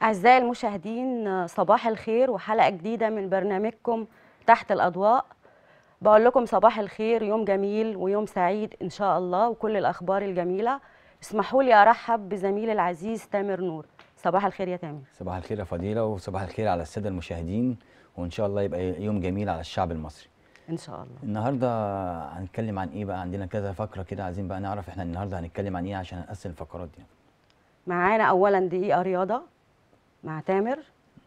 أعزائي المشاهدين صباح الخير وحلقة جديدة من برنامجكم تحت الأضواء بقول لكم صباح الخير يوم جميل ويوم سعيد إن شاء الله وكل الأخبار الجميلة اسمحوا لي أرحب بزميلي العزيز تامر نور صباح الخير يا تامر صباح الخير يا فضيلة وصباح الخير على السادة المشاهدين وإن شاء الله يبقى يوم جميل على الشعب المصري إن شاء الله النهاردة هنتكلم عن إيه بقى عندنا كذا فقرة كده عايزين بقى نعرف إحنا النهاردة هنتكلم عن إيه عشان نقسم الفقرات دي معانا أولا دقيقة رياضة مع تامر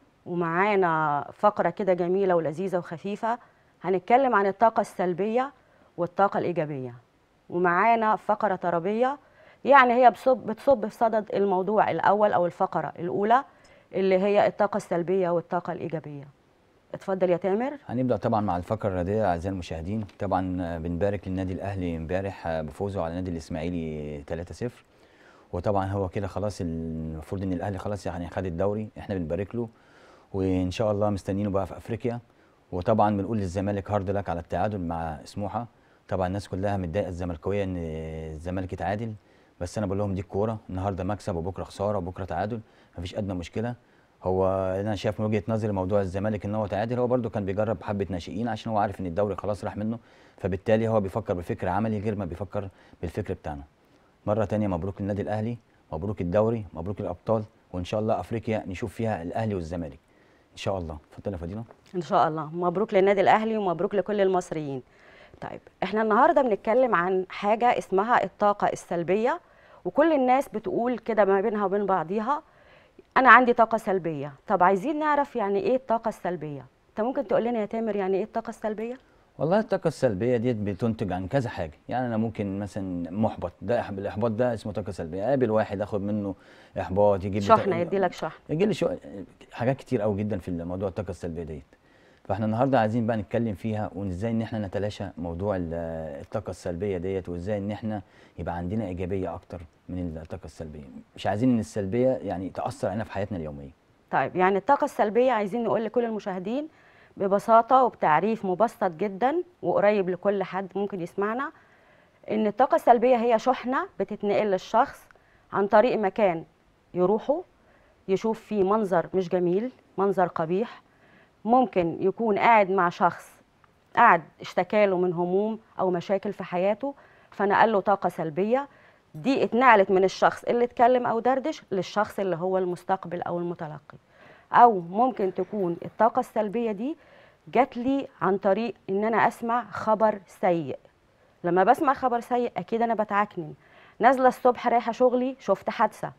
ومعانا فقرة كده جميلة ولذيذة وخفيفة هنتكلم عن الطاقة السلبية والطاقة الإيجابية ومعانا فقرة طربية يعني هي بصب بتصب في صدد الموضوع الأول أو الفقرة الأولى اللي هي الطاقة السلبية والطاقة الإيجابية اتفضل يا تامر هنبدأ طبعا مع الفقرة الرياضية أعزائي المشاهدين طبعا بنبارك للنادي الأهلي امبارح بفوزه على النادي الإسماعيلي 3-0 وطبعا هو كده خلاص المفروض ان الاهلي خلاص يعني خد الدوري احنا بنبارك له وان شاء الله مستنيينه بقى في افريقيا وطبعا بنقول للزمالك هارد لك على التعادل مع سموحه طبعا الناس كلها متضايقه الزملكاويه ان الزمالك يتعادل بس انا بقول لهم دي الكوره النهارده مكسب وبكره خساره وبكره تعادل مفيش ادنى مشكله هو انا شايف من وجهه نظري موضوع الزمالك ان هو تعادل هو برده كان بيجرب حبه ناشئين عشان هو عارف ان الدوري خلاص راح منه فبالتالي هو بيفكر بفكر عملي غير ما بيفكر بالفكر بتاعنا مره تانية مبروك للنادي الاهلي مبروك الدوري مبروك الابطال وان شاء الله افريقيا نشوف فيها الاهلي والزمالك ان شاء الله اتفضل يا فضيله ان شاء الله مبروك للنادي الاهلي ومبروك لكل المصريين طيب احنا النهارده بنتكلم عن حاجه اسمها الطاقه السلبيه وكل الناس بتقول كده ما بينها وبين بعضيها انا عندي طاقه سلبيه طب عايزين نعرف يعني ايه الطاقه السلبيه انت ممكن تقول لنا يا تامر يعني ايه الطاقه السلبيه والله الطاقة السلبية ديت بتنتج عن كذا حاجة، يعني أنا ممكن مثلا محبط، ده إح- الإحباط ده اسمه طاقة سلبية، أقابل واحد آخد منه إحباط يجيب لي شحنه طاقة- يدي لك شحن يجي لي شو... حاجات كتير قوي جدا في موضوع الطاقة السلبية ديت. فاحنا النهارده عايزين بقى نتكلم فيها وازاي ان احنا نتلاشى موضوع ال- الطاقة السلبية ديت وازاي ان احنا يبقى عندنا إيجابية أكتر من الطاقة السلبية، مش عايزين ان السلبية يعني تأثر علينا في حياتنا اليومية. طيب يعني الطاقه السلبيه عايزين نقول لكل المشاهدين ببساطه وبتعريف مبسط جدا وقريب لكل حد ممكن يسمعنا ان الطاقه السلبيه هي شحنه بتتنقل للشخص عن طريق مكان يروحه يشوف فيه منظر مش جميل منظر قبيح ممكن يكون قاعد مع شخص قاعد اشتكاله من هموم او مشاكل في حياته فنقل له طاقه سلبيه دي اتنقلت من الشخص اللي اتكلم او دردش للشخص اللي هو المستقبل او المتلقي او ممكن تكون الطاقه السلبيه دي جات لي عن طريق ان انا اسمع خبر سيء لما بسمع خبر سيء اكيد انا بتعكنن نازله الصبح رايحه شغلي شفت حادثه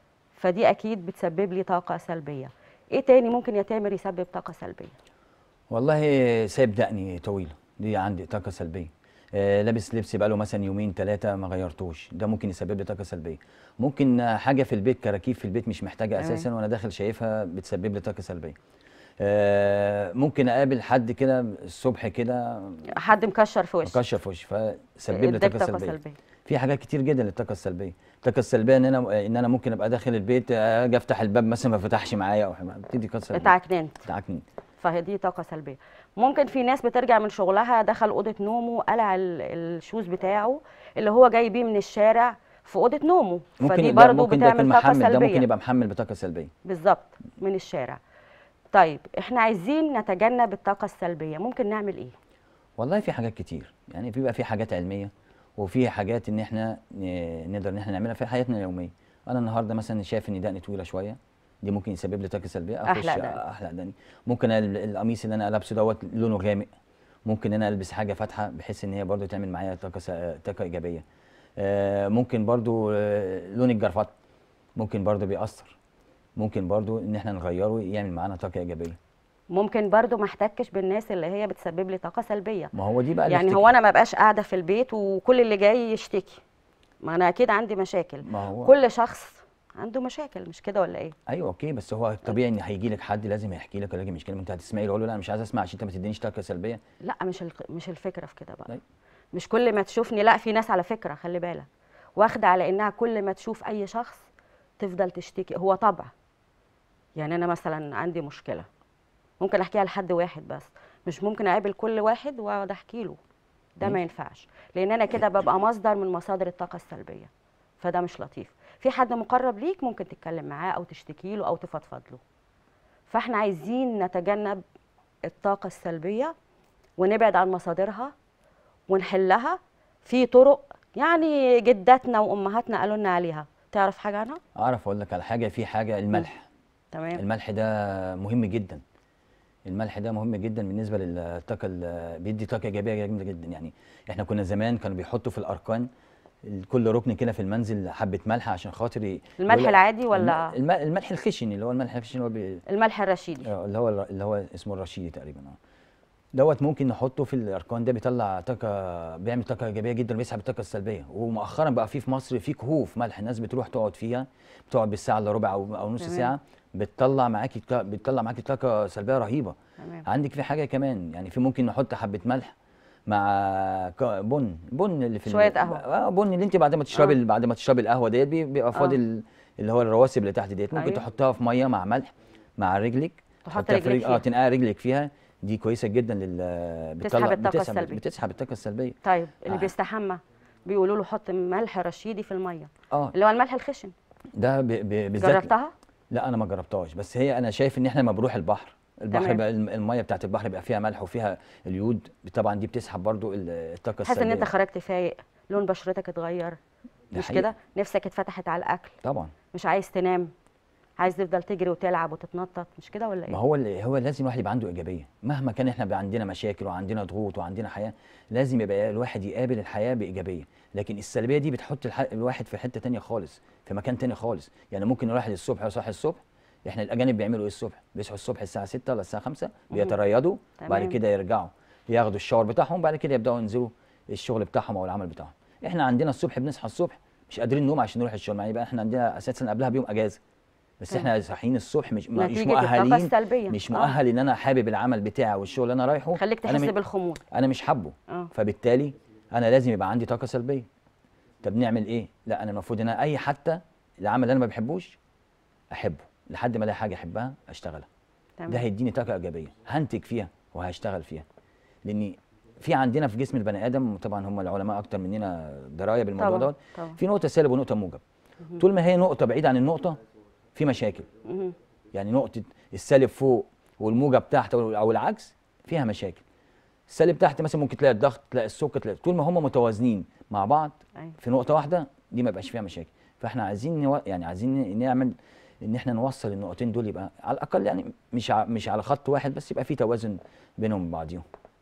فدي اكيد بتسبب لي طاقه سلبيه ايه تاني ممكن يا تامر يسبب طاقه سلبيه والله سايب دقني طويلة دي عندي طاقة سلبية آه لابس لبس بقاله مثلا يومين ثلاثة ما غيرتوش ده ممكن يسبب لي طاقة سلبية ممكن آه، حاجة في البيت كراكيب في البيت مش محتاجة تمام. أساسا وأنا داخل شايفها بتسبب لي طاقة سلبية آه ممكن أقابل حد كده الصبح كده حد مكشر في وشك مكشر في وشي فسبب لي اداك طاقة طاقه سلبية سلبيه في حاجات كتير جدا للطاقة السلبية الطاقة السلبية ان انا ان انا ممكن ابقى داخل البيت آه، اجي افتح الباب مثلا ما فتحش معايا او حاجة بتدي طاقة سلبية اتعكننت بتعكني فهي دي طاقه سلبيه ممكن في ناس بترجع من شغلها دخل اوضه نومه قلع ال- الشوز بتاعه اللي هو جاي بيه من الشارع في اوضه نومه ممكن فدي ده برضه ممكن ده يكون بتعمل طاقه محمل ده ممكن سلبيه يبقى محمل بطاقة سلبية بالظبط من الشارع طيب احنا عايزين نتجنب الطاقه السلبيه ممكن نعمل ايه والله في حاجات كتير يعني بيبقى في حاجات علميه وفي حاجات ان احنا ن- نقدر ان احنا نعملها في حياتنا اليوميه انا النهارده مثلا شايف ان دقني طويله شويه دي ممكن يسبب لي طاقه سلبيه اخش أحلق دقن. احلق دقني ممكن ال- القميص اللي انا لابسه دوت لونه غامق ممكن ان انا البس حاجه فاتحه بحيث ان هي برضو تعمل معايا طاقه س- طاقه ايجابيه آه، ممكن برضو آه، لون الجرافات ممكن برضو بيأثر ممكن برضو ان احنا نغيره يعمل معانا طاقه ايجابيه ممكن برضو ما احتكش بالناس اللي هي بتسبب لي طاقه سلبيه ما هو دي بقى يعني الافتك- هو انا ما بقاش قاعده في البيت وكل اللي جاي يشتكي ما انا اكيد عندي مشاكل ما هو كل شخص عنده مشاكل مش كده ولا ايه ايوه اوكي بس هو طبيعي ان هيجي لك حد لازم يحكي لك ولا مشكله ما انت هتسمعي له له لا أنا مش عايز اسمع عشان انت ما تدينيش طاقه سلبيه لا مش الق- مش الفكره في كده بقى طيب. مش كل ما تشوفني لا في ناس على فكره خلي بالك واخده على انها كل ما تشوف اي شخص تفضل تشتكي هو طبع يعني انا مثلا عندي مشكله ممكن احكيها لحد واحد بس مش ممكن اقابل كل واحد واقعد احكي له ده ما ماشي. ينفعش لان انا كده ببقى مصدر من مصادر الطاقه السلبيه فده مش لطيف في حد مقرب ليك ممكن تتكلم معاه او تشتكي له او تفضفض له فاحنا عايزين نتجنب الطاقه السلبيه ونبعد عن مصادرها ونحلها في طرق يعني جداتنا وامهاتنا قالوا لنا عليها تعرف حاجه عنها اعرف اقول لك على حاجه في حاجه الملح تمام الملح ده مهم جدا الملح ده مهم جدا بالنسبه للطاقه ال- بيدي طاقه ايجابيه جامده جدا يعني احنا كنا زمان كانوا بيحطوا في الاركان كل ركن كده في المنزل حبه ملح عشان خاطر ي- الملح يقول- العادي ولا الم- الم- الملح الخشن اللي هو الملح الخشن اللي هو بي- الملح الرشيدي آه، اللي هو اللي هو اسمه الرشيدي تقريبا اه دوت ممكن نحطه في الاركان ده بيطلع طاقه بيعمل طاقه ايجابيه جدا بيسحب الطاقه السلبيه ومؤخرا بقى في في مصر في كهوف ملح الناس بتروح تقعد فيها بتقعد بالساعه الا ربع او او نص تمام. ساعه بتطلع معاكي طا- بتطلع معاكي طاقه سلبيه رهيبه تمام عندك في حاجه كمان يعني في ممكن نحط حبه ملح مع ك- بن بن اللي في ال- شوية قهوة. اه بن اللي انت بعد ما تشربي آه. بعد ما تشربي القهوه ديت بي- بيبقى فاضل اللي هو الرواسب اللي تحت ديت ممكن أيوة. تحطها في ميه مع ملح مع رجلك تحط تحطها في رجلك رجل- اه فيها. تنقع رجلك فيها دي كويسه جدا لل تسحب بتطلع- الطاقة بتسحب السلبية. بتسحب الطاقه السلبيه طيب اللي آه. بيستحمى بيقولوا له حط ملح رشيدي في الميه اه اللي هو الملح الخشن ده ب- ب- بالذات جربتها لا انا ما جربتهاش بس هي انا شايف ان احنا لما بنروح البحر البحر تمام. بقى الم- الميه بتاعت البحر بيبقى فيها ملح وفيها اليود طبعا دي بتسحب برضو ال- الطاقه تحس السلبيه ان انت خرجت فايق لون بشرتك اتغير ده مش حقيقي. كده نفسك اتفتحت على الاكل طبعا مش عايز تنام عايز تفضل تجري وتلعب وتتنطط مش كده ولا ما ايه هو اللي هو لازم الواحد يبقى عنده ايجابيه مهما كان احنا بقى عندنا مشاكل وعندنا ضغوط وعندنا حياه لازم يبقى الواحد يقابل الحياه بايجابيه لكن السلبيه دي بتحط الح... الواحد في حته تانية خالص في مكان تاني خالص يعني ممكن الواحد الصبح يصحي الصبح احنا الاجانب بيعملوا ايه الصبح بيصحوا الصبح الساعه 6 ولا الساعه 5 بيتريضوا بعد تمام. كده يرجعوا ياخدوا الشاور بتاعهم بعد كده يبداوا ينزلوا الشغل بتاعهم او العمل بتاعهم احنا عندنا الصبح بنصحى الصبح مش قادرين نقوم عشان نروح الشغل يعني يبقى احنا عندنا اساسا قبلها بيوم اجازه بس تمام. احنا صاحيين الصبح مش مش نتيجة الطاقة مؤهلين السلبية. مش آه. مؤهل ان انا حابب العمل بتاعي والشغل اللي انا رايحه خليك انا تحس م- بالخمول انا مش حابه اه فبالتالي انا لازم يبقى عندي طاقه سلبيه طب نعمل ايه لا انا المفروض ان أنا اي حتى العمل اللي انا ما بحبوش احبه لحد ما الاقي حاجه احبها اشتغلها ده تمام هيديني طاقه ايجابيه هنتج فيها وهشتغل فيها لان في عندنا في جسم البني ادم طبعا هم العلماء اكتر مننا درايه بالموضوع طبعا دوت طبعا في نقطه سالب ونقطه موجب طول ما هي نقطه بعيده عن النقطه في مشاكل مهم. يعني نقطة السالب فوق والموجب تحت أو أو العكس فيها مشاكل. السالب تحت مثلا ممكن تلاقي الضغط تلاقي السكر تلاقي طول ما هم متوازنين مع بعض أيوة. في نقطة واحدة دي ما يبقاش فيها مشاكل. فاحنا عايزين نو... يعني عايزين نعمل ان احنا نوصل النقطتين دول يبقى على الاقل يعني مش ع... مش على خط واحد بس يبقى في توازن بينهم وبين بعضيهم.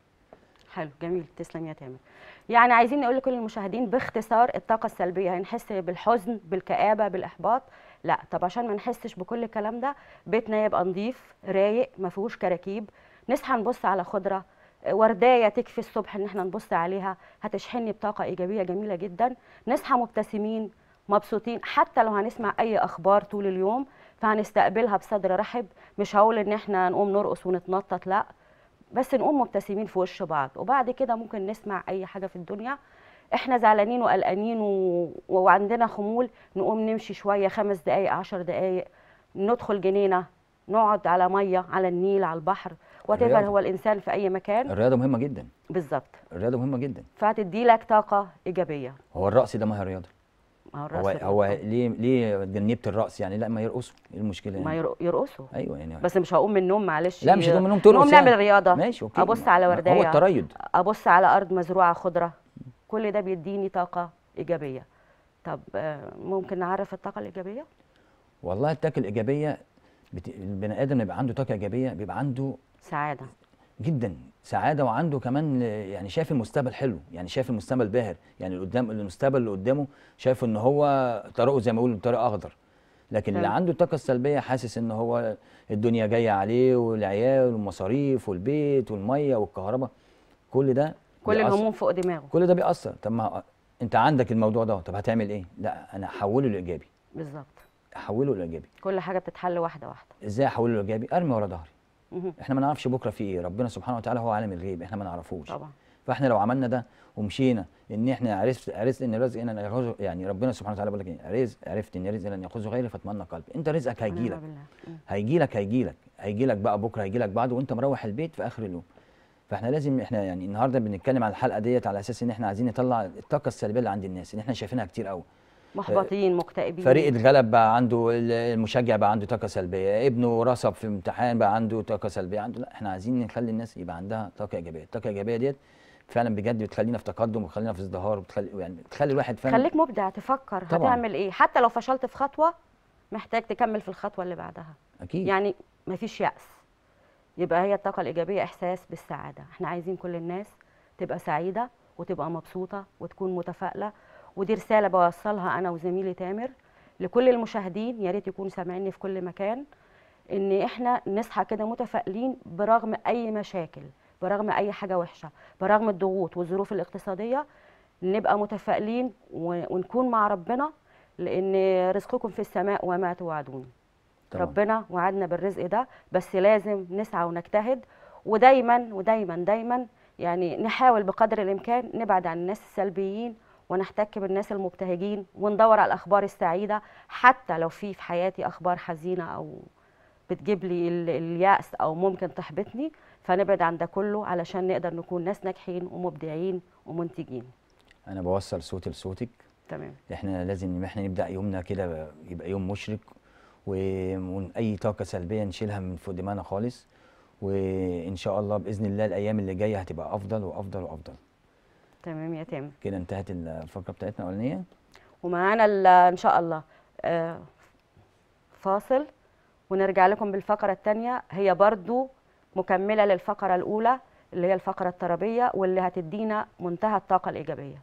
حلو جميل تسلم يا تامر يعني عايزين نقول لكل المشاهدين باختصار الطاقة السلبية هنحس بالحزن بالكآبة بالإحباط لا طب عشان ما نحسش بكل الكلام ده بيتنا يبقى نظيف رايق ما فيهوش كراكيب نصحى نبص على خضرة ورداية تكفي الصبح ان احنا نبص عليها هتشحني بطاقة إيجابية جميلة جدا نصحى مبتسمين مبسوطين حتى لو هنسمع أي أخبار طول اليوم فهنستقبلها بصدر رحب مش هقول ان احنا نقوم نرقص ونتنطط لا بس نقوم مبتسمين في وش بعض وبعد كده ممكن نسمع اي حاجه في الدنيا احنا زعلانين وقلقانين و... وعندنا خمول نقوم نمشي شويه خمس دقائق عشر دقائق ندخل جنينه نقعد على ميه على النيل على البحر وتفر الرياضة. هو الانسان في اي مكان الرياضة مهمة جدا. بالظبط الرياضة مهمة جدا. فهتدي لك طاقه ايجابيه هو الرقص ده ما هي رياضة. ما هو هو الرقص هو الرياضة. ليه ليه جنبت الرقص يعني لا ما يرقصوا ايه المشكلة يعني؟ ما ير- يرقصوا ايوه يعني بس مش هقوم من النوم معلش لا مش هتقوم من النوم ترقص نقوم يعني. نعمل رياضه ماشي اوكي ابص على هو ورديه التريض ابص على ارض مزروعه خضره كل ده بيديني طاقه ايجابيه طب آه، ممكن نعرف الطاقه الايجابيه والله الطاقه الايجابيه بت... البني ادم اللي بيبقى عنده طاقه ايجابيه بيبقى عنده سعاده جدا سعاده وعنده كمان آه، يعني شايف المستقبل حلو يعني شايف المستقبل باهر يعني اللي قدام المستقبل اللي قدامه شايف ان هو طريقه زي ما بيقولوا طريق اخضر لكن اللي تمام. عنده الطاقه السلبيه حاسس ان هو الدنيا جايه عليه والعيال والمصاريف والبيت والميه والكهرباء كل ده كل بيأثر. الهموم فوق دماغه كل ده بيأثر طب ما انت عندك الموضوع ده طب هتعمل ايه لا انا احوله لايجابي بالظبط احوله لايجابي كل حاجه بتتحل واحده واحده ازاي احوله لايجابي ارمي ورا ظهري مهم. احنا ما نعرفش بكره في ايه ربنا سبحانه وتعالى هو عالم الغيب احنا ما نعرفوش طبعا فاحنا لو عملنا ده ومشينا ان احنا عرفت عرفت ان الرزق ان ياخذه يعني ربنا سبحانه وتعالى بيقول لك ايه رزق عرفت ان رزق لن ياخذه غيري فاتمنى قلبي انت رزقك هيجي ونعم لك بالله. مم. هيجي لك هيجي لك هيجي لك بقى بكره هيجي لك بعده وانت مروح البيت في اخر اليوم فاحنا لازم احنا يعني النهارده بنتكلم على الحلقه ديت على اساس ان احنا عايزين نطلع الطاقه السلبيه اللي عند الناس ان احنا شايفينها كتير قوي محبطين مكتئبين فريق اتغلب بقى عنده ال- المشجع بقى عنده طاقه سلبيه ابنه رسب في امتحان بقى عنده طاقه سلبيه عنده لا احنا عايزين نخلي الناس يبقى عندها طاقه ايجابيه الطاقه الايجابيه ديت فعلا بجد بتخلينا في تقدم وبتخلينا في ازدهار وبتخلي يعني بتخلي الواحد فعلا خليك مبدع تفكر طبعاً. هتعمل ايه حتى لو فشلت في خطوه محتاج تكمل في الخطوه اللي بعدها اكيد يعني مفيش يأس يبقى هي الطاقة الإيجابية إحساس بالسعادة احنا عايزين كل الناس تبقى سعيدة وتبقى مبسوطة وتكون متفائلة ودي رسالة بوصلها أنا وزميلي تامر لكل المشاهدين يا ريت يكونوا سامعيني في كل مكان إن احنا نصحى كده متفائلين برغم أي مشاكل برغم أي حاجة وحشة برغم الضغوط والظروف الاقتصادية نبقى متفائلين و- ونكون مع ربنا لأن رزقكم في السماء وما توعدون طبعاً. ربنا وعدنا بالرزق ده بس لازم نسعى ونجتهد ودايما ودايما دايما يعني نحاول بقدر الامكان نبعد عن الناس السلبيين ونحتك بالناس المبتهجين وندور على الاخبار السعيده حتى لو في في حياتي اخبار حزينه او بتجيب لي ال- اليأس او ممكن تحبطني فنبعد عن ده كله علشان نقدر نكون ناس ناجحين ومبدعين ومنتجين انا بوصل صوتي لصوتك تمام احنا لازم ان احنا نبدا يومنا كده يبقى يوم مشرق و- واي طاقه سلبيه نشيلها من فوق دماغنا خالص وان شاء الله باذن الله الايام اللي جايه هتبقى افضل وافضل وافضل تمام يا تامر كده انتهت الفقره بتاعتنا الاولانيه ومعانا ال- ان شاء الله آه، فاصل ونرجع لكم بالفقرة الثانية هي برضو مكملة للفقرة الأولى اللي هي الفقرة الطربية واللي هتدينا منتهى الطاقة الإيجابية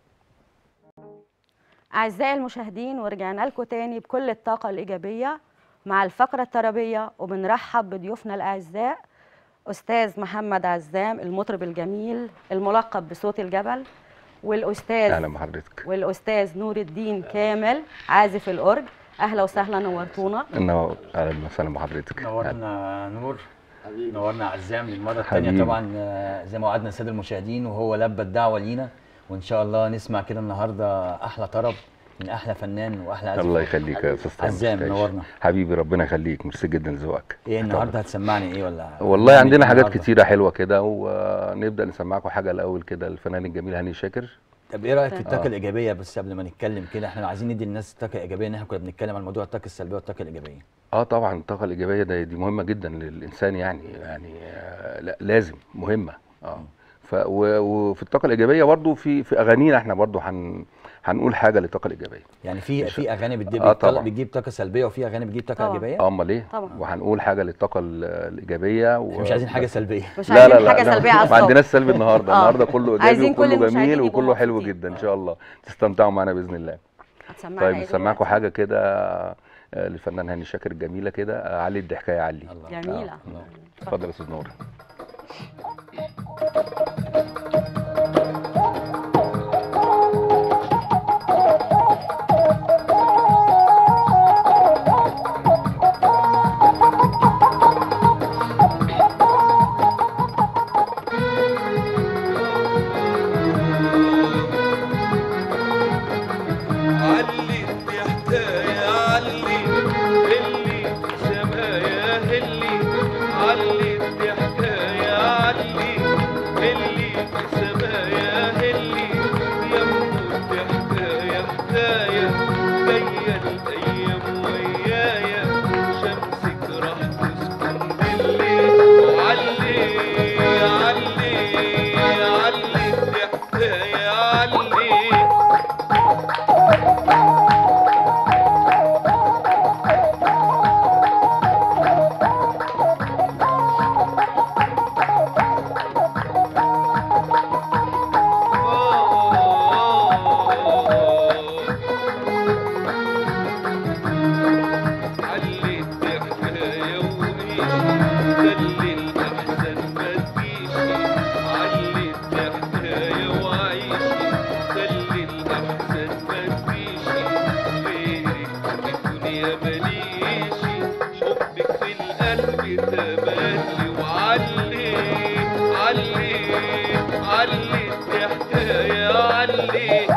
أعزائي المشاهدين ورجعنا لكم تاني بكل الطاقة الإيجابية مع الفقرة الطربية وبنرحب بضيوفنا الأعزاء أستاذ محمد عزام المطرب الجميل الملقب بصوت الجبل والأستاذ اهلا بحضرتك والاستاذ نور الدين كامل عازف الاورج اهلا وسهلا نورتونا انه اهلا وسهلا بحضرتك نورنا نور نورنا عزام للمره الثانيه حبيبي. طبعا آه، زي ما وعدنا الساده المشاهدين وهو لبى الدعوه لينا وان شاء الله نسمع كده النهارده احلى طرب من احلى فنان واحلى عازف الله يخليك يا استاذ تامر. عزام تعيش. نورنا حبيبي ربنا يخليك ميرسي جدا لذوقك ايه النهارده هتسمعني ايه ولا والله هنعمل عندنا إيه حاجات النهاردة؟ كتيره حلوه كده ونبدا نسمعكم حاجه الاول كده الفنان الجميل هاني شاكر طب ايه رايك في الطاقه آه. الايجابيه بس قبل ما نتكلم كده احنا عايزين ندي للناس الطاقه الايجابيه ان احنا كنا بنتكلم عن موضوع الطاقه السلبيه والطاقه الايجابيه اه طبعا الطاقه الايجابيه ده دي مهمه جدا للانسان يعني يعني آه لا لازم مهمه اه ف و- وفي الطاقه الايجابيه برضو في في اغانينا احنا برضو هن هنقول حاجه للطاقه الايجابيه يعني في مش- في اغاني بتجيب آه طبعاً. بتجيب طاقه سلبيه وفي اغاني بتجيب طاقه طبعاً. ايجابيه امال ايه طبعا. وهنقول حاجه للطاقه ال- الايجابيه و... احنا مش عايزين حاجه سلبيه مش لا لا عايزين لا حاجه لا، سلبيه على ما الصبح عندناش سلبي النهارده آه. النهارده كله ايجابي عايزين كل وكله المشاهدين جميل يبقوا وكله حلو مبسوطين. جدا ان شاء الله تستمتعوا معانا باذن الله هتسمعنا طيب إيه نسمعكم دلوقتي؟ حاجه كده آه، للفنان هاني شاكر الجميله كده آه، علي الضحكه يا علي الله جميله الله. اتفضل يا استاذ نور علي الضحكة يا علي اللي في سمايا هلي علي الضحكة يا علي اللي في سمايا هلي يا ام الضحكة يا حكاية جاية الأيام ويايا شمسك راح تسكن بالليل علي علي علي الضحكة يا علي علي الضحكة يومي خلي الأحزان ما تجيش علي الضحكة وعيشي خلي الأحزان ما تجيش غيرك في الدنيا ماليش حبك في القلب تملي وعلي علي علي الضحكة يا علي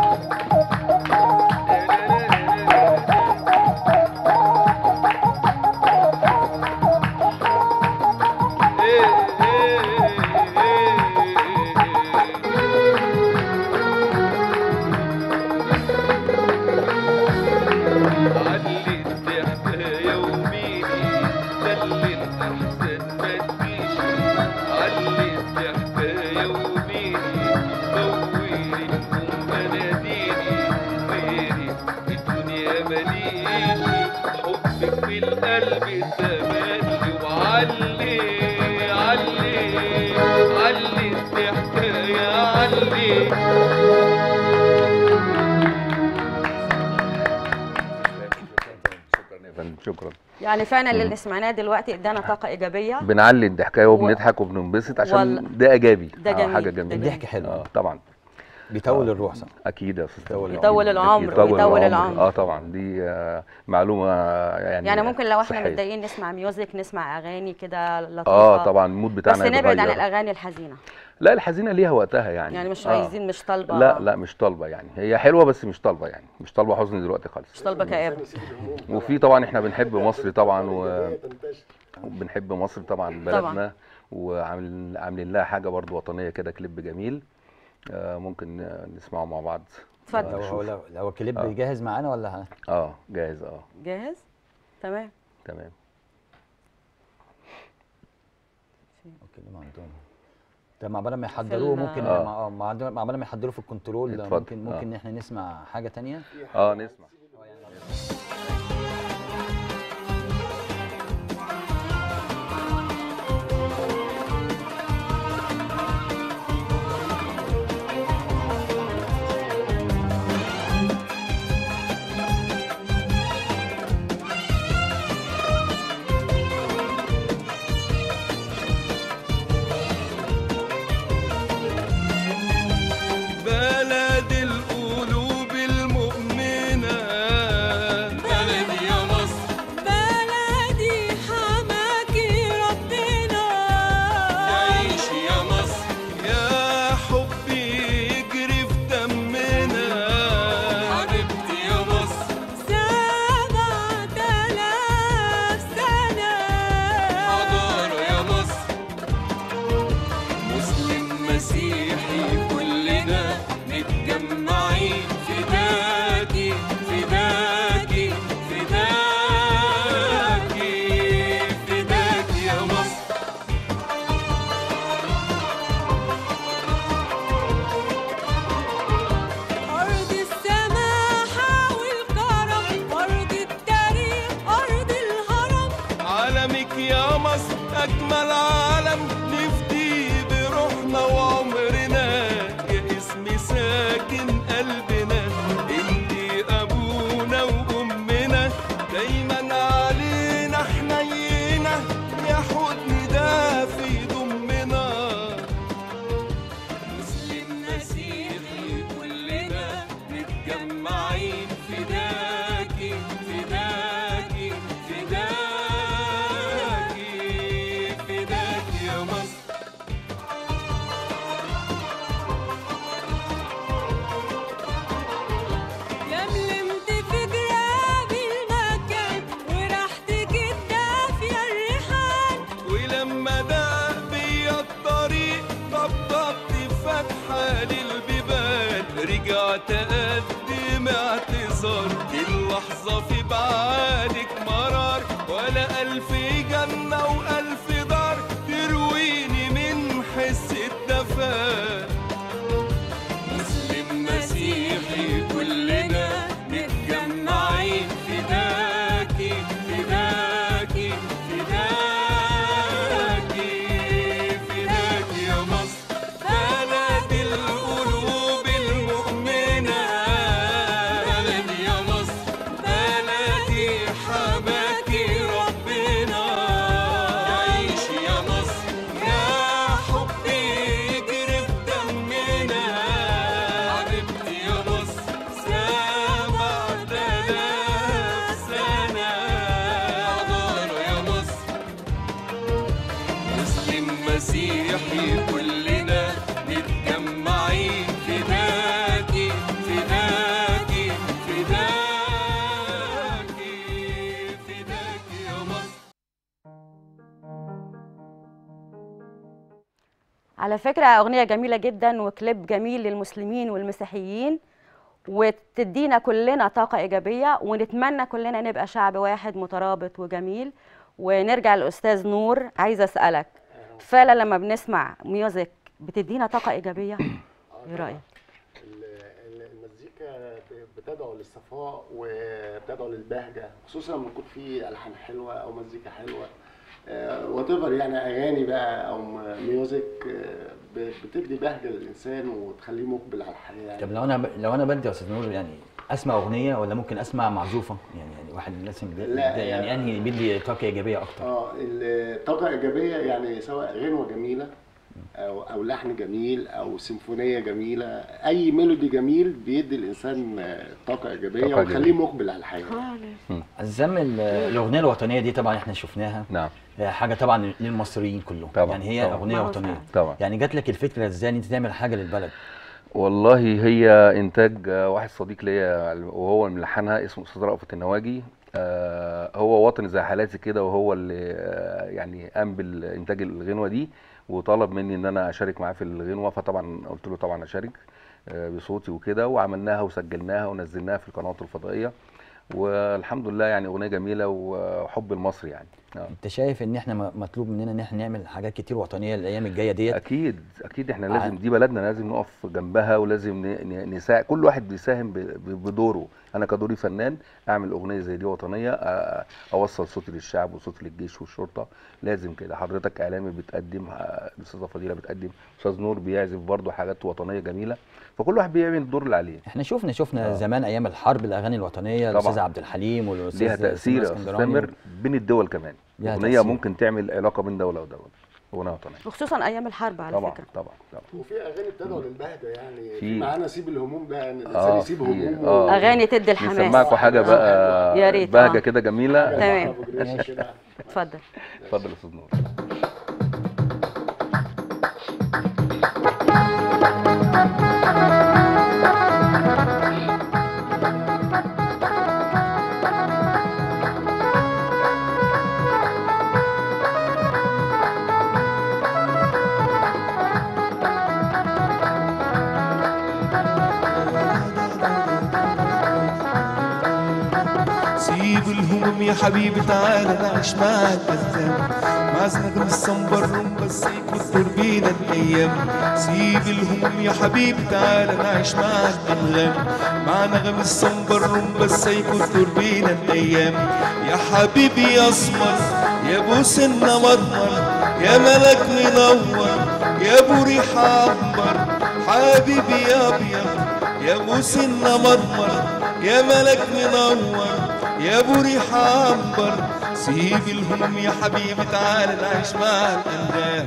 حبك في القلب تملي وعلي علي علي الضحكة يا علي شكرا يا فندم شكرا يعني فعلا اللي سمعناه دلوقتي ادانا طاقه ايجابيه بنعلي الضحكايه وبنضحك وبننبسط عشان وال- ده ايجابي ده آه، جميل، حاجه ده جميله جميل. الضحك حلو. اه طبعا بيطول الروح صح اكيد يا استاذ يطول أكيد. يطول العمر يطول ويطول العمر. اه طبعا دي آه، معلومه يعني يعني ممكن لو احنا صحية. متضايقين نسمع ميوزك نسمع اغاني كده لطيفه اه طبعا المود بس بتاعنا نبعد عن يتغير. الاغاني الحزينه لا الحزينه ليها وقتها يعني يعني مش آه. عايزين مش طالبه لا لا مش طالبه يعني هي حلوه بس مش طالبه يعني مش طالبه حزن دلوقتي خالص مش طالبه كآبه وفي طبعا احنا بنحب مصر طبعا و... وبنحب مصر طبعا بلدنا وعاملين عاملين لها حاجه برضو وطنيه كده كليب جميل آه ممكن آه، نسمعه مع بعض اتفضل. لو هو لو, لو الكليب آه. جاهز معانا ولا ه- اه جاهز اه جاهز تمام تمام الكليب عندهم طب مع بال ما يحضروه ال- ممكن آه. مع مع مع بال ما يحضروه في الكنترول اتفضل. ممكن ممكن ان احنا نسمع حاجه تانية اه نسمع بلد القلوب المؤمنة بلد يا مصر بلدي حماكي ربنا تعيش يا مصر يا حبي يجري في دمنا حبيبتي يا مصر سبعة آلاف سنة حضارة يا مصر مسلم مسيحي كلنا متجمعين فداكي فداكي فداكي فداكي يا مصر أرض السماحة والكرم أرض التاريخ أرض الهرم عالمك يا مصر أجمل عالم نفدي بروحنا وعمرنا يا اسم ساكن قلبنا انتي أبونا وأمنا دايما علينا حنينة يا حضن دافي ضمنا مسلم مسيحي كلنا متجمعين فداكي فداكي فداكي فداكي يا مصر لملمت في جرابي المكان وريحتك الدافية الريحان ولما دق بيا الطريق طبطبت فتحة للبيبان رجعت أقدم اعتذار اللحظة في بعادك مرار ولا ألف جنة وألف دار ترويني من حس الدفا مسلم مسيحي كلنا متجمعين فداكي فداكي فداكي فداكي يا مصر بلد القلوب المؤمنة بلد يا مصر بلدي حماكي ربنا يعيش يا مصر يا حبي يجري في دمنا حبيبتي يا مصر سبعة آلاف سنة حضارة يا مصر مسلم مسيحي كلنا متجمعين فداكي فداكي فداكي فداكي يا مصر على فكرة أغنية جميلة جدا وكليب جميل للمسلمين والمسيحيين وتدينا كلنا طاقة إيجابية ونتمنى كلنا نبقى شعب واحد مترابط وجميل ونرجع للأستاذ نور عايزة أسألك فعلا لما بنسمع ميوزك بتدينا طاقة إيجابية؟ إيه رأيك؟ ال- ال- المزيكا ب- بتدعو للصفاء وبتدعو للبهجه خصوصا لما يكون في الحان حلوه او مزيكا حلوه وات يعني اغاني بقى او م- ميوزك آه، ب- بتدي بهجه للانسان وتخليه مقبل على الحياه طب لو انا لو انا بدي يا استاذ نور يعني اسمع اغنيه ولا ممكن اسمع معزوفه يعني يعني واحد لازم بي- لا، يعني يعني- انهي بيدي طاقه ايجابيه اكتر اه الطاقه ايجابيه يعني سواء غنوه جميله او او لحن جميل او سيمفونيه جميله اي ميلودي جميل بيدي الانسان آه، طاقه ايجابيه طاقة ويخليه إيجابية. مقبل على الحياه الزم ال- الاغنيه الوطنيه دي طبعا احنا شفناها نعم هي حاجه طبعا للمصريين كلهم طبعاً، يعني هي طبعاً. اغنيه معروف وطنيه يعني. طبعا يعني جات لك الفكره ازاي ان انت تعمل حاجه للبلد والله هي انتاج آه، واحد صديق ليا وهو اللي ملحنها اسمه استاذ رأفت النواجي آه، هو وطني زي حالاتي كده وهو اللي آه، يعني قام بالانتاج الغنوه دي وطلب مني ان انا اشارك معاه في الغنوه فطبعا قلت له طبعا اشارك آه، بصوتي وكده وعملناها وسجلناها ونزلناها في القنوات الفضائيه والحمد لله يعني اغنيه جميله وحب المصري يعني آه. انت شايف ان احنا م- مطلوب مننا ان احنا نعمل حاجات كتير وطنيه الايام الجايه ديت اكيد اكيد احنا ع- لازم دي بلدنا لازم نقف جنبها ولازم ن- ن- نساعد كل واحد بيساهم ب- ب- بدوره انا كدوري فنان اعمل اغنيه زي دي وطنيه أ- اوصل صوتي للشعب وصوتي للجيش والشرطه لازم كده حضرتك اعلامي بتقدم آه، الاستاذه فضيله بتقدم استاذ نور بيعزف برضه حاجات وطنيه جميله فكل واحد بيعمل الدور اللي عليه احنا شفنا شفنا آه. زمان ايام الحرب الاغاني الوطنيه طبعاً. الاستاذ عبد الحليم والاستاذ ليها تاثير سمير يا استاذ اسكندراني. تامر بين الدول كمان ليها اغنيه تأثير. ممكن تعمل علاقه بين دوله ودوله اغنيه وطنيه وخصوصا ايام الحرب على طبعا فكره طبعا طبعا وفي اغاني بتدعو للبهجه يعني في- في معانا سيب الهموم ده ان الانسان آه، يسيب في- همومه آه. اغاني تدي الحماس نسمعكم حاجه بقى يا ريت، بهجه آه. كده جميله تمام. أبو جريشة كده. اتفضل اتفضل يا استاذ نور سيب الهموم يا حبيبي تعالى نعيش معاك الأيام مع زنقم الصنبر رمبة السيك والتوربينة الأيام سيب الهموم يا حبيبي تعالى نعيش معاك أنغام مع نغم الصنبر رمبة السيك والتوربينة الأيام يا حبيبي يا أسمر يا ابو سنة مرمر يا ملك منور يا ابو ريحة عنبر حبيبي يا ابيض يا ابو سنة مرمر يا ملك منور يا ابو ريحة عنبر سيب الهموم يا حبيبي تعال نعيش مع الأنغام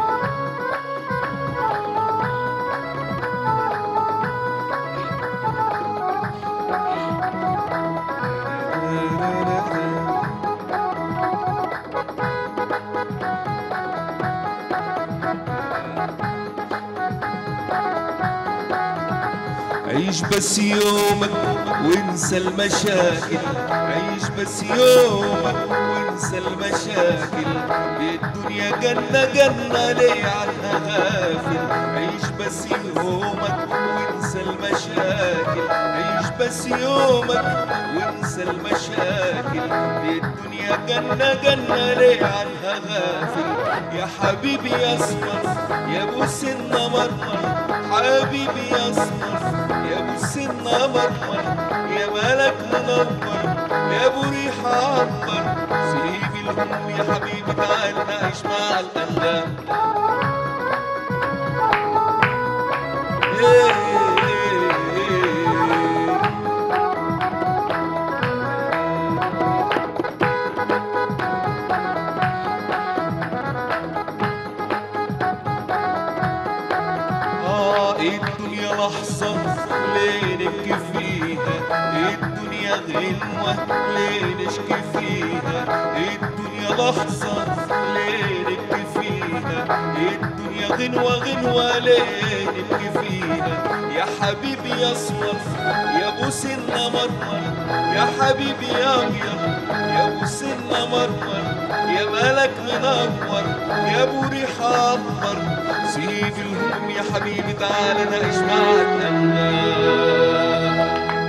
عيش بس يومك وانسى المشاكل عيش بس يومك وانسى المشاكل الدنيا جنة جنة ليه عنها غافل عيش بس يومك وانسى المشاكل عيش بس يومك وانسى المشاكل الدنيا جنة جنة ليه عنها غافل يا حبيبي يا اسمر يا ابو سنة مرمر حبيبي يا اسمر يا ابو سنة مرمر يا ملك منور يا ابو ريحة عنبر سيب الهموم يا حبيبي تعال نعيش مع الأنغام آه الدنيا لحظة ليه نبكي فيها الدنيا غنوة ليه نشكي فيها الدنيا لحظة ليه نبكي فيها الدنيا غنوة غنوة ليه نبكي فيها يا حبيبي يا اسمر يا ابو سنة مرمر يا حبيبي يا ابيض يا ابو سنة مرمر يا ملك منور يا ابو ريحة احمر سيب الهموم يا حبيبي تعالى نعيش مع الأنغام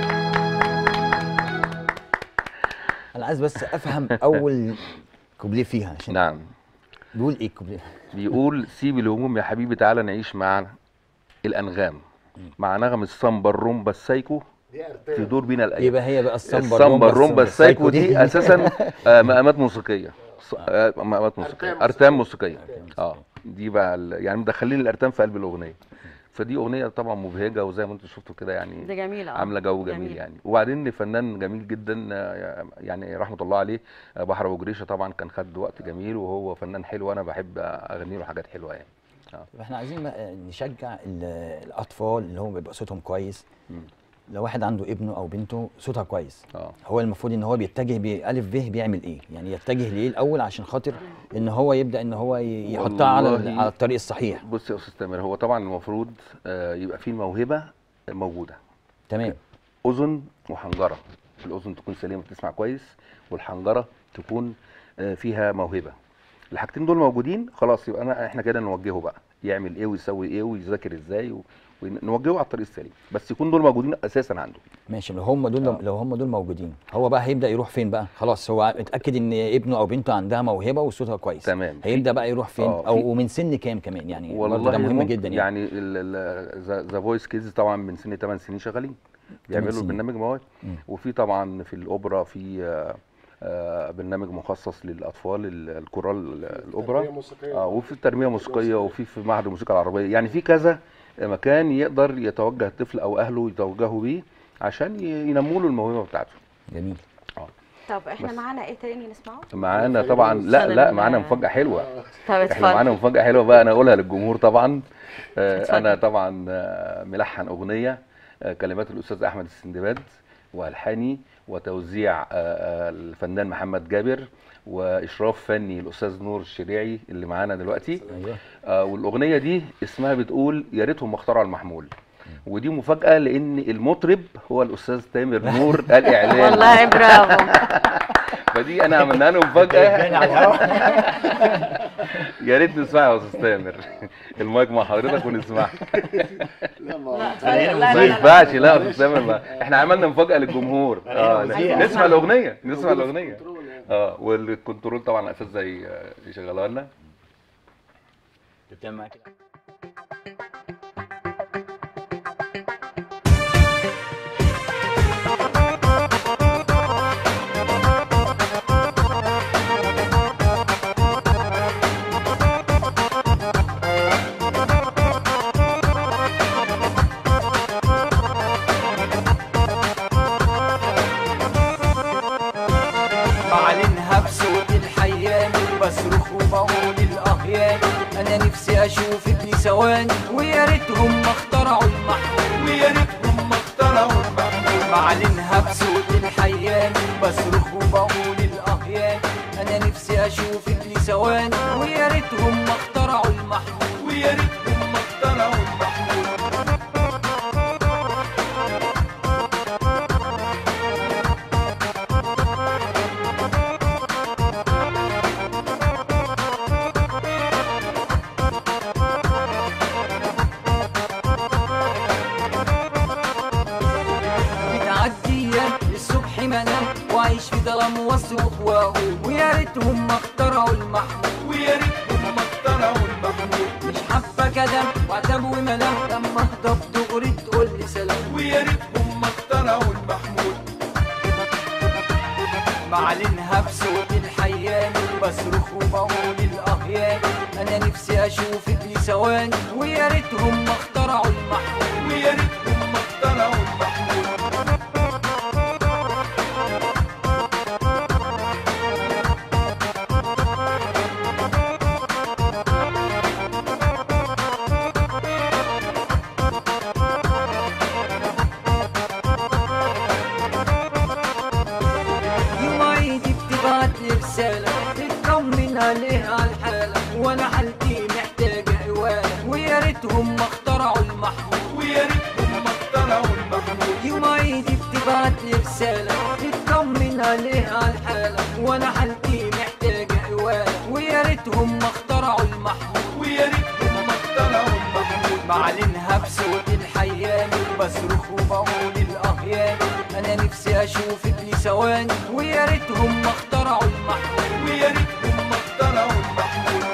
انا عايز بس افهم اول كوبليه فيها عشان نعم بيقول ايه الكوبليه بيقول سيب الهموم يا حبيبي تعالى نعيش مع الانغام مع نغم الصنبا الرمبا السايكو دي ارتام تدور بينا الايام يبقى هي بقى السامبا السامبا الرومبا السايكو دي اساسا آه، مقامات موسيقيه ص- آه، مقامات موسيقيه أرتام ارتام موسيقيه أرتام اه دي بقى ال- يعني مدخلين الارتام في قلب الاغنيه فدي اغنيه طبعا مبهجه وزي ما انتم شفتوا كده يعني دي جميله آه. عامله جو جميل, جميل. يعني وبعدين فنان جميل جدا آه، يعني رحمه الله عليه آه، بحر ابو جريشه طبعا كان خد وقت جميل وهو فنان حلو وانا بحب اغني له حاجات حلوه يعني احنا عايزين بقى نشجع ال- الاطفال اللي هم بيبقى صوتهم كويس مم. لو واحد عنده ابنه او بنته صوتها كويس اه هو المفروض ان هو بيتجه بالف ب بيعمل ايه يعني يتجه لايه الاول عشان خاطر ان هو يبدا ان هو ي- يحطها على ال- والله على الطريق الصحيح بص يا استاذ تامر هو طبعا المفروض آه، يبقى فيه الموهبه موجوده تمام اذن وحنجره الاذن تكون سليمه بتسمع كويس والحنجره تكون آه، فيها موهبه الحاجتين دول موجودين خلاص يبقى انا احنا كده نوجهه بقى يعمل ايه ويسوي ايه ويذاكر ازاي و- ونوجهه على الطريق السليم بس يكون دول موجودين اساسا عنده ماشي لو هم دول آه. لو هم دول موجودين هو بقى هيبدا يروح فين بقى خلاص هو اتاكد ان ابنه او بنته عندها موهبه وصوتها كويس تمام. هيبدا بقى يروح فين آه، او في- ومن سن كام كمان يعني برضه والله ده مهم ممكن- جدا يعني, يعني ذا فويس كيدز طبعا من سن 8 سنين شغالين بيعملوا سنين. البرنامج مواد مم. وفي طبعا في الاوبرا في آه، آه، برنامج مخصص للاطفال ال- الكورال الاوبرا تربية موسيقية. اه وفي التربيه موسيقيه وفي في معهد الموسيقى العربيه يعني في كذا مكان يقدر يتوجه الطفل او اهله يتوجهوا بيه عشان ي- ينموا له الموهبه بتاعته جميل طب احنا بس. معانا ايه تاني نسمعه؟ معانا طبعا لا لا معانا مفاجاه حلوه طب احنا معانا اتفضل مفاجاه حلوه بقى انا اقولها للجمهور طبعا آه، اتفضل. انا طبعا آه، ملحن اغنيه آه، كلمات الاستاذ احمد السندباد والحاني وتوزيع آه، آه، الفنان محمد جابر واشراف فني الاستاذ نور الشريعي اللي معانا دلوقتي ايوه آه، والاغنيه دي اسمها بتقول يا ريتهم ما اخترعوا المحمول ودي مفاجاه لان المطرب هو الاستاذ تامر نور الاعلامي والله برافو فدي انا عملنا له مفاجاه يا ريت نسمعها يا استاذ تامر المايك مع حضرتك ونسمعها لا ما لا لا ما لا ينفعش لا يا استاذ تامر ما- احنا عملنا مفاجاه للجمهور اه عايزين نسمع نسمع. الاغنيه نسمع الاغنيه كنترول يعني. اه والكنترول طبعا اساس زي يشغلها لنا بتعمل معاك كده بعلنها بصوت الحيان بصرخ وبقول الاهيان انا نفسي اشوف ابني ثواني ويا ريتهم ما اخترعوا المحمول ويا ريتهم ما اخترعوا المحمول بعلنها بصوت الحيان بصرخ وبقول الاهيان انا نفسي اشوف ابني ثواني ويا ريتهم ما اخترعوا المحمول ويا ريتهم ما اخترعوا المحمول بتعدي ايام الصبح منام واعيش في ظلام واصرخ واقول ويا ريتهم ما اخترعوا المحمول ويا ريتهم ما اخترعوا المحمول مش حابة كلام وعتاب وملام لما اهضب دغري تقول لي سلام ويا ريتهم ما اخترعوا المحمول بعلنها بصوت الحيان بصرخ وبقول الاهيان انا نفسي اشوف ابني ثواني ويا ريتهم ما اخترعوا المحمول ويا ريتهم ما اخترعوا المحمول يوم عيدي بتبعت لي رسالة تطمن عليها على الحالة وانا حالتي محتاجة قوالة ويا ريتهم ما اخترعوا المحمول ويا ريتهم ما اخترعوا المحمول يوم عيدي بتبعت لي رسالة تطمن عليها على الحالة وانا حالتي محتاجة قوالة ويا ريتهم ما اخترعوا المحمول ويا ريتهم ما اخترعوا المحمول بعلنها بصوت الحيان بصرخ وبقول الاهيان انا نفسي اشوف ابني ثواني ويا ريتهم ما اخترعوا المحمول ويا ريتهم ما اخترعوا المحمول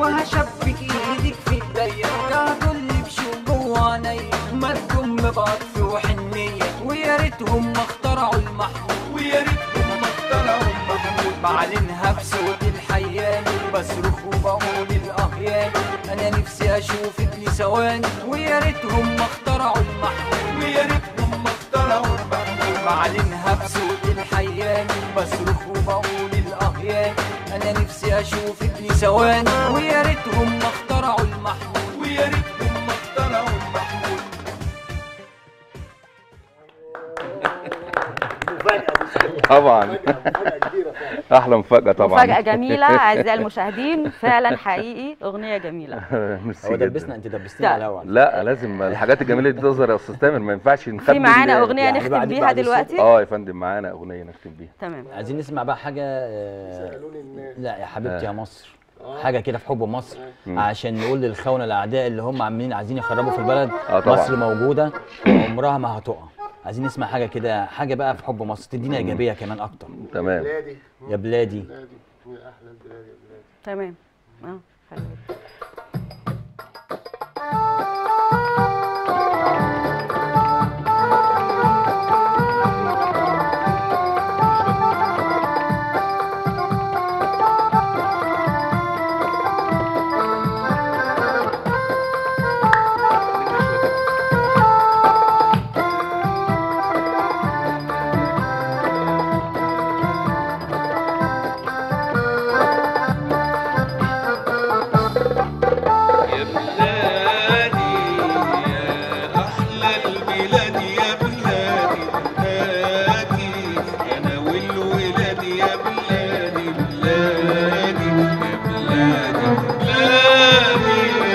وهشبك ايدك في ايديا كهدول بشوق جوا عينيا ما تكون بعطف وحنية ويا ريتهم ما اخترعوا المحمول ويا ريتهم ما اخترعوا المحمول بعلنها بصوت الحيان بصرخ وبقول الاهيان انا نفسي اشوفك لثواني ويا ريتهم ما اخترعوا المحمول ويا ريتهم ما اخترعوا المحمول بعلنها بصوت الحيان بصرخ وبقول الاهيان انا نفسي اشوفك لثواني ويا ريتهم ما اخترعوا المحمول ويا ريتهم ما اخترعوا المحمول طبعا مفاجأة كبيرة فعلا احلى مفاجاه طبعا مفاجاه جميله اعزائي المشاهدين فعلا حقيقي اغنيه جميله ميرسي هو جداً. دبسنا انت دبستنا لا. على الهوا لا لازم الحاجات الجميله دي تظهر يا استاذ تامر ما ينفعش نخبي في معانا ال- اغنيه يعني نختم بعد- بيها بعد الصوت. دلوقتي اه يا فندم معانا اغنيه نختم بيها تمام عايزين نسمع بقى حاجه آه، سألوني الناس لا يا حبيبتي آه. يا مصر حاجه كده في حب مصر مم. عشان نقول للخونه الاعداء اللي هم عاملين عايزين يخربوا في البلد آه طبعا. مصر موجوده وعمرها ما هتقع عايزين نسمع حاجه كده حاجه بقى في حب مصر تدينا ايجابيه كمان اكتر تمام بلادي يا بلادي بلادي يا احلى البلاد يا بلادي تمام اه حلو. يا بلادي يا أحلى البلاد يا بلادي بلادي أنا والولاد يا بلادي بلادي يا بلادي بلادي يا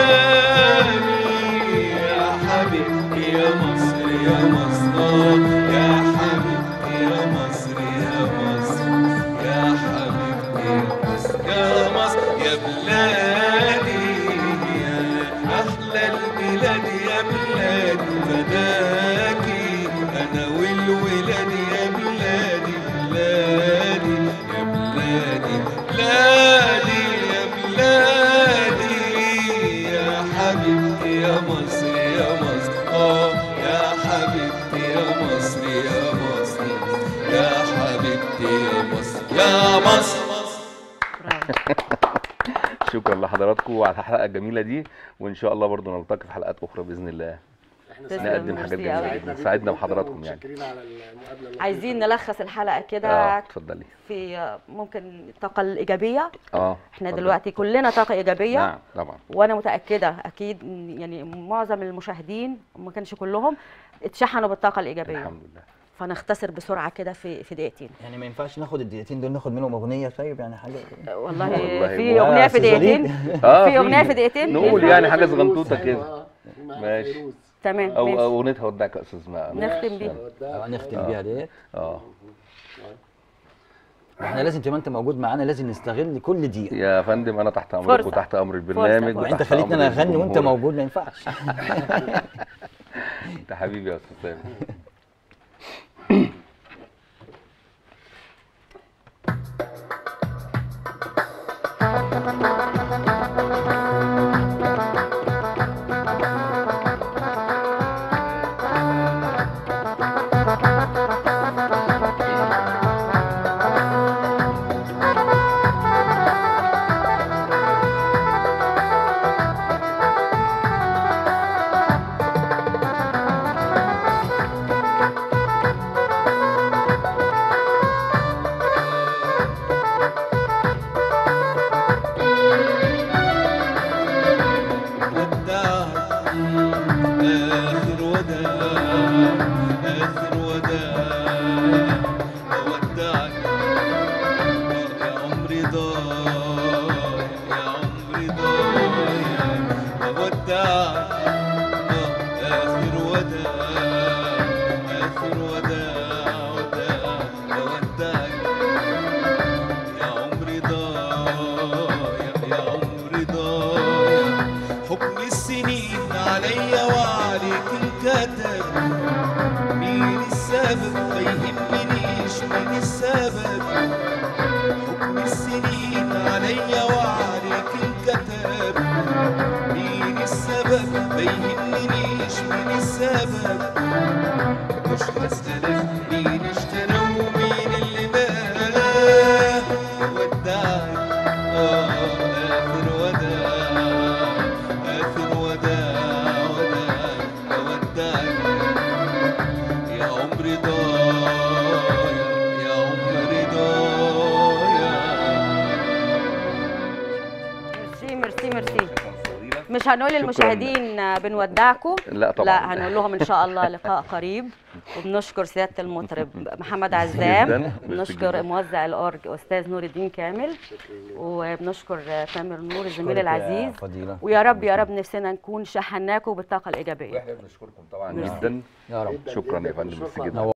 بلادي يا حبيبتي يا مصر يا مصر آه، يا حبيبتي يا مصر يا مصر يا حبيبتي يا مصر يا مصر يا بلادي يا أحلى البلاد يا بلادي فداكي أنا والولاد يا بلادي بلادي يا بلادي بلادي يا بلادي يا حبيبتي يا مصر يا مصر آه يا حبيبتي يا مصر يا مصر يا حبيبتي يا مصر يا مصر برافو شكرا لحضراتكم على الحلقه الجميله دي وان شاء الله برضو نلتقي في حلقات اخرى باذن الله احنا تسلم، نقدم حاجات ميرسي جميله أوي. جدا بيكم سعدنا جداً بحضراتكم يعني ومتشكرين على المقابله اللطيفة. عايزين نلخص الحلقه اه كده اتفضلي في ممكن الطاقه الايجابيه اه احنا اتفضلي. دلوقتي كلنا طاقه ايجابيه نعم طبعا وانا متاكده اكيد إن يعني معظم المشاهدين ما كانش كلهم اتشحنوا بالطاقه الايجابيه الحمد لله فنختصر بسرعه كده في في دقيقتين يعني ما ينفعش ناخد الدقيقتين دول ناخد منهم اغنيه طيب يعني حاجه والله, والله في يا اغنيه في أستاذ وليد. دقيقتين اه في اغنيه في دقيقتين نقول ينفع؟ يعني حاجه فيروز، صغنطوطه أيوة، كده آه. في معانا ماشي. فيروز. تمام او ماشي. اغنيه هودعك يا استاذ ما نختم بيها. وداع. آه، نختم آه. بيها ديت اه احنا لازم تبقى انت موجود معانا لازم نستغل كل دقيقه يا فندم انا تحت امرك فرصة. وتحت امر البرنامج فرصة. وانت وتحت خليتني انا أمر اغني وانت الجمهور. موجود ما ينفعش انت حبيبي يا استاذ سامي آخر وداع آخر وداع أودعك يا عمري ضايع يا عمري ضايع أودعك آخر وداع آخر وداع وداع أودعك يا عمري ضايع يا عمري ضايع حكم السنين عليا وعليك انكتب مين السبب ما يهمنيش مين السبب حكم السنين عليا وعليك انكتب آه آخر وداع آخر وداع وداع أودعك يا عمري ضايع يا عمري ضايع ميرسي ميرسي ميرسي مش هنقول للمشاهدين بنودعكم لا طبعا لا هنقول لهم ان شاء الله لقاء قريب وبنشكر سياده المطرب محمد عزام جداً. ميرسي بنشكر جداً. موزع الاورج استاذ نور الدين كامل وبنشكر تامر نور الزميل أشكرك يا العزيز فضيلة. ويا رب يا رب نفسنا نكون شحناكم بالطاقه الايجابيه واحنا بنشكركم طبعا ميرسي. جدا يا رب جداً شكراً يا جداً. فندم، ميرسي شكراً. جداً.